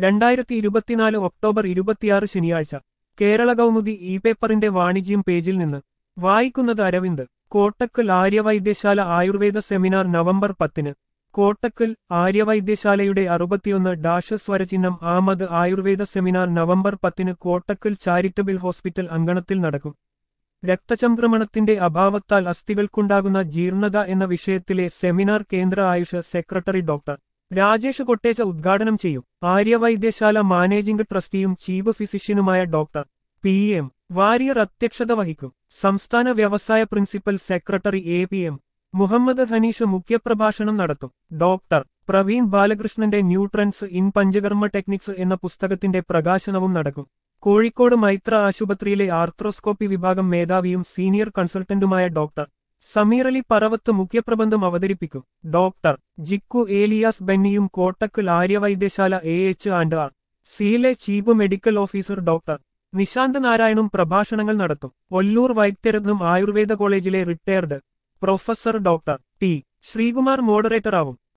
രണ്ടായിരത്തി ഇരുപത്തിനാല് ഒക്ടോബർ ഇരുപത്തിയാറ് ശനിയാഴ്ച കേരള കൗമുദി ഇ പേപ്പറിന്റെ വാണിജ്യം പേജിൽ നിന്ന് വായിക്കുന്നത് അരവിന്ദ് കോട്ടക്കൽ ആര്യവൈദ്യശാല ആയുർവേദ സെമിനാർ നവംബർ പത്തിന് കോട്ടക്കൽ ആര്യവൈദ്യശാലയുടെ അറുപത്തിയൊന്ന് ഡാഷ് സ്വരചിഹ്നം ആമത് ആയുർവേദ സെമിനാർ നവംബർ പത്തിന് കോട്ടക്കൽ ചാരിറ്റബിൾ ഹോസ്പിറ്റൽ അങ്കണത്തിൽ നടക്കും രക്തചംക്രമണത്തിന്റെ അഭാവത്താൽ അസ്ഥികൾക്കുണ്ടാകുന്ന ജീർണത എന്ന വിഷയത്തിലെ സെമിനാർ കേന്ദ്ര ആയുഷ് സെക്രട്ടറി ഡോക്ടർ രാജേഷ് കൊട്ടേച്ച ഉദ്ഘാടനം ചെയ്യും ആര്യവൈദ്യശാല മാനേജിംഗ് ട്രസ്റ്റിയും ചീഫ് ഫിസിഷ്യനുമായ ഡോക്ടർ പി എം വാരിയർ അധ്യക്ഷത വഹിക്കും സംസ്ഥാന വ്യവസായ principal secretary A P M Muhammad Hanish മുഖ്യപ്രഭാഷണം നടത്തും ഡോക്ടർ പ്രവീൺ ബാലകൃഷ്ണന്റെ ന്യൂട്രൻസ് ഇൻ പഞ്ചകർമ്മ ടെക്നിക്സ് എന്ന പുസ്തകത്തിന്റെ പ്രകാശനവും നടക്കും കോഴിക്കോട് മൈത്ര ആശുപത്രിയിലെ ആർത്രോസ്കോപ്പി വിഭാഗം മേധാവിയും സീനിയർ കൺസൾട്ടന്റുമായ ഡോക്ടർ സമീർ അലി പറവത്ത് മുഖ്യപ്രബന്ധം അവതരിപ്പിക്കും ഡോക്ടർ ജിക്കു ഏലിയാസ് ബെന്നിയും Kottakkal Aryavaidyasala A H and R സിയിലെ chief medical officer doctor Nishanth നാരായണും പ്രഭാഷണങ്ങൾ നടത്തും ഒല്ലൂർ വൈദ്യരത്നം ആയുർവേദ കോളേജിലെ retired professor doctor T Sreekumar മോഡറേറ്ററാവും